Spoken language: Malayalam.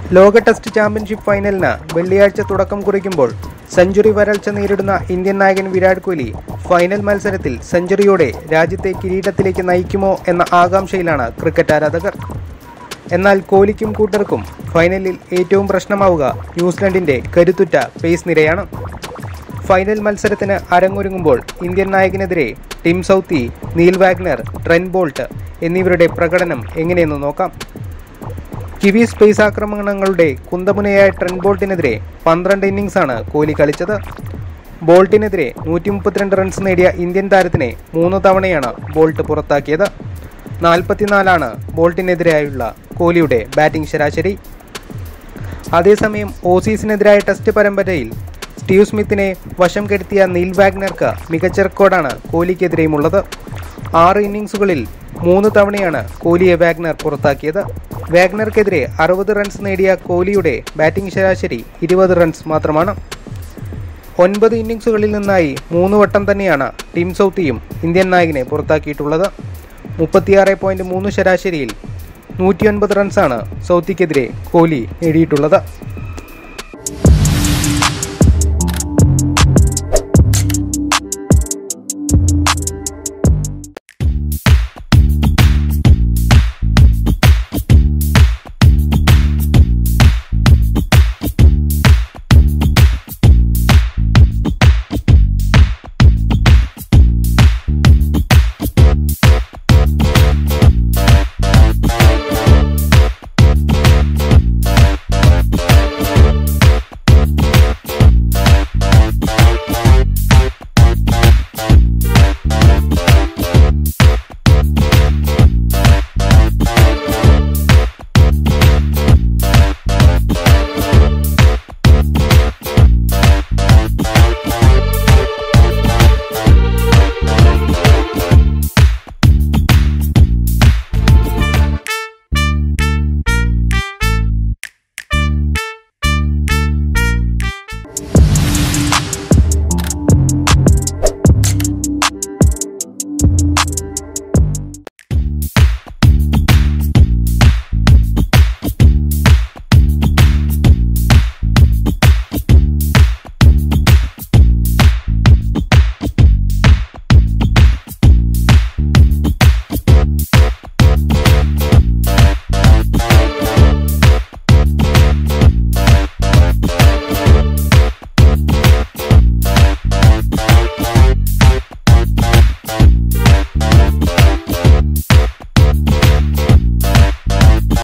ലോക ടെസ്റ്റ് ചാമ്പ്യൻഷിപ്പ് ഫൈനലിന് വെള്ളിയാഴ്ച തുടക്കം കുറിക്കുമ്പോൾ സെഞ്ചുറി വരൾച്ച നേരിടുന്ന ഇന്ത്യൻ നായകൻ വിരാട് കോഹ്ലി ഫൈനൽ മത്സരത്തിൽ സെഞ്ചുറിയോടെ രാജ്യത്തെ കിരീടത്തിലേക്ക് നയിക്കുമോ എന്ന ആകാംക്ഷയിലാണ് ക്രിക്കറ്റ് ആരാധകർ എന്നാൽ കോഹ്ലിക്കും കൂട്ടർക്കും ഫൈനലിൽ ഏറ്റവും പ്രശ്നമാവുക ന്യൂസിലൻഡിന്റെ കരുത്തുറ്റ പേസ് നിരയാണ് ഫൈനൽ മത്സരത്തിന് അരങ്ങൊരുങ്ങുമ്പോൾ ഇന്ത്യൻ നായകനെതിരെ Tim Southee Neil Wagner Trent Boult എന്നിവരുടെ പ്രകടനം എങ്ങനെയെന്ന് നോക്കാം കിവി സ്പേസ് ആക്രമണങ്ങളുടെ കുന്തമുനയായ ട്രെൻ ബോൾട്ടിനെതിരെ പന്ത്രണ്ട് ഇന്നിംഗ്സാണ് കോഹ്ലി കളിച്ചത് ബോൾട്ടിനെതിരെ നൂറ്റി മുപ്പത്തിരണ്ട് റൺസ് നേടിയ ഇന്ത്യൻ താരത്തിനെ മൂന്ന് തവണയാണ് ബോൾട്ട് പുറത്താക്കിയത് നാൽപ്പത്തിനാലാണ് ബോൾട്ടിനെതിരെയുള്ള കോഹ്ലിയുടെ ബാറ്റിംഗ് ശരാശരി അതേസമയം ഓസീസിനെതിരായ ടെസ്റ്റ് പരമ്പരയിൽ സ്റ്റീവ് സ്മിത്തിനെ വശം കെടുത്തിയ നീൽ വാഗ്നർക്ക് മികച്ച റെക്കോർഡാണ് കോഹ്ലിക്കെതിരെയുമുള്ളത് ആറ് ഇന്നിംഗ്സുകളിൽ മൂന്ന് തവണയാണ് കോഹ്ലിയെ വാഗ്നർ പുറത്താക്കിയത് വാഗ്നർക്കെതിരെ അറുപത് റൺസ് നേടിയ കോഹ്ലിയുടെ ബാറ്റിംഗ് ശരാശരി ഇരുപത് റൺസ് മാത്രമാണ് ഒൻപത് ഇന്നിംഗ്സുകളിൽ നിന്നായി മൂന്ന് വട്ടം തന്നെയാണ് ടീം സൗത്തിയും ഇന്ത്യൻ നായകനെ പുറത്താക്കിയിട്ടുള്ളത് മുപ്പത്തിയാറ് പോയിന്റ് മൂന്ന് ശരാശരിയിൽ നൂറ്റിയൊൻപത് റൺസാണ് സൗത്തിക്കെതിരെ കോഹ്ലി നേടിയിട്ടുള്ളത്